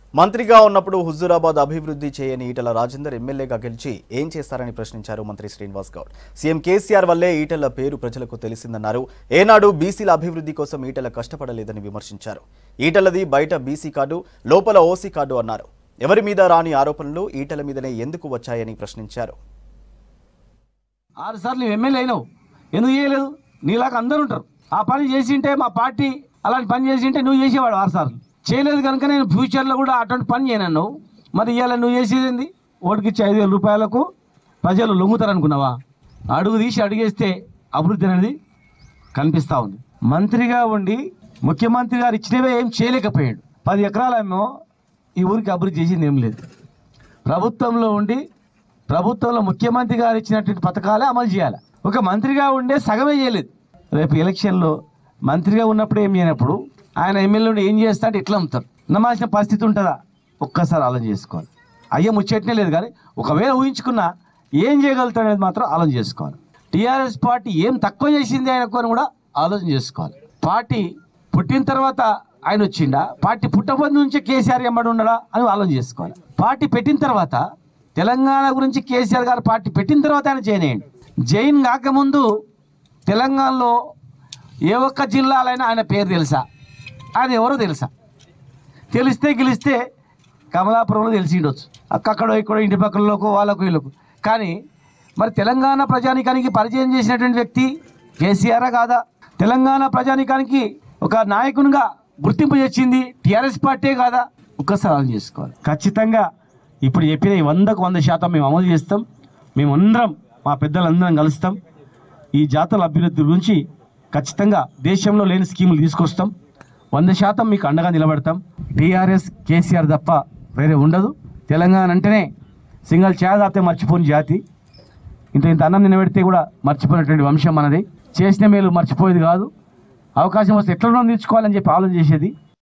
మంత్రిగా ఉన్నప్పుడు హుజూరాబాద్ అభివృద్ధి చేయని ఈటల రాజేందర్ ఎమ్మెల్యేగా గెలిచి ఏం చేస్తారని ప్రశ్నించారు మంత్రి శ్రీనివాస్ గౌడ్ సీఎం కేసీఆర్ వల్లే ఈటల పేరు ప్రజలకు తెలిసిందన్నారు ఏనాడు బీసీల అభివృద్ధి కోసం ఈటల కష్టపడలేదని విమర్శించారు ఈటలది బయట బీసీ కార్డు లోపల ఓసీ కార్డు అన్నారు ఎవరి మీద రాని ఆరోపణలు ఈటల మీదనే ఎందుకు వచ్చాయని ప్రశ్నించారు ఆరు సార్లు నువ్వు ఎమ్మెల్యే అయినావు ఎందుకు చేయలేదు నీలాగా అందరూ ఉంటారు ఆ పని చేసింటే మా పార్టీ అలాంటి పని చేసింటే నువ్వు చేసేవాడు ఆరు సార్లు చేయలేదు కనుక నేను ఫ్యూచర్లో కూడా అటువంటి పని చేయను మరి ఇవాళ నువ్వు చేసేది ఏంది ఓటుకిచ్చి ఐదు వేల రూపాయలకు ప్రజలు లొంగుతారు అనుకున్నావా అడుగు తీసి అడిగేస్తే అభివృద్ధి అనేది కనిపిస్తూ ఉంది మంత్రిగా ఉండి ముఖ్యమంత్రి గారు ఇచ్చినవే ఏం చేయలేకపోయాడు పది ఎకరాలేమో ఈ ఊరికి అభివృద్ధి చేసింది ఏం లేదు ప్రభుత్వంలో ఉండి ప్రభుత్వంలో ముఖ్యమంత్రి గారు ఇచ్చినటువంటి పథకాలే అమలు చేయాలి ఒక మంత్రిగా ఉండే సగమే చేయలేదు రేపు ఎలక్షన్లో మంత్రిగా ఉన్నప్పుడు ఏం చేయనప్పుడు ఆయన ఎమ్మెల్యే ఉండి ఏం చేస్తా అంటే ఎట్లా అమ్ముతారు నమ్మాల్సిన పరిస్థితి ఉంటుందా ఒక్కసారి ఆలోచన చేసుకోవాలి అయ్యే ముచ్చట్నే లేదు కానీ ఒకవేళ ఊహించుకున్నా ఏం చేయగలుగుతాడు అనేది మాత్రం ఆలోచన చేసుకోవాలి టీఆర్ఎస్ పార్టీ ఏం తక్కువ చేసింది ఆయనకు అని కూడా ఆలోచన చేసుకోవాలి పార్టీ పుట్టిన తర్వాత ఆయన వచ్చిండా పార్టీ పుట్టబోదు నుంచే కేసీఆర్ ఎంబడి ఉండడా అని ఆలోచన చేసుకోవాలి పార్టీ పెట్టిన తర్వాత తెలంగాణ గురించి కేసీఆర్ గారు పార్టీ పెట్టిన తర్వాత ఆయన జైన్ అయ్యండి జైన్ కాకముందు తెలంగాణలో ఏ ఒక్క జిల్లాలైనా ఆయన పేరు తెలుసా ఆయన ఎవరో తెలుసా తెలిస్తే గెలిస్తే కమలాపురంలో తెలిసి ఉండొచ్చు అక్కడో ఇక్కడో ఇంటి పక్కలలోకో వాళ్ళకు వీళ్ళకు కానీ మరి తెలంగాణ ప్రజానికానికి పరిచయం చేసినటువంటి వ్యక్తి కేసీఆర్ కాదా తెలంగాణ ప్రజానికానికి ఒక నాయకునిగా గుర్తింపు తెచ్చింది టీఆర్ఎస్ పార్టీ కాదా ఒక్కసారి ఆలోచన చేసుకోవాలి ఖచ్చితంగా ఇప్పుడు చెప్పిన ఈ వందకు వంద శాతం మేము అమలు చేస్తాం మేమందరం మా పెద్దలందరం కలుస్తాం ఈ జాతర అభ్యున్నతి గురించి ఖచ్చితంగా దేశంలో లేని స్కీములు తీసుకొస్తాం వంద శాతం మీకు అండగా నిలబడతాం టీఆర్ఎస్ కేసీఆర్ తప్ప వేరే ఉండదు తెలంగాణ అంటేనే సింగల్ చేదాతే మర్చిపోని జాతి ఇంత ఇంత అన్నం నిలబెడితే కూడా మర్చిపోయినటువంటి వంశం మనది చేసిన మేలు మర్చిపోయేది కాదు అవకాశం వస్తే ఎట్లా రుణం తీర్చుకోవాలని చెప్పి ఆలోచన చేసేది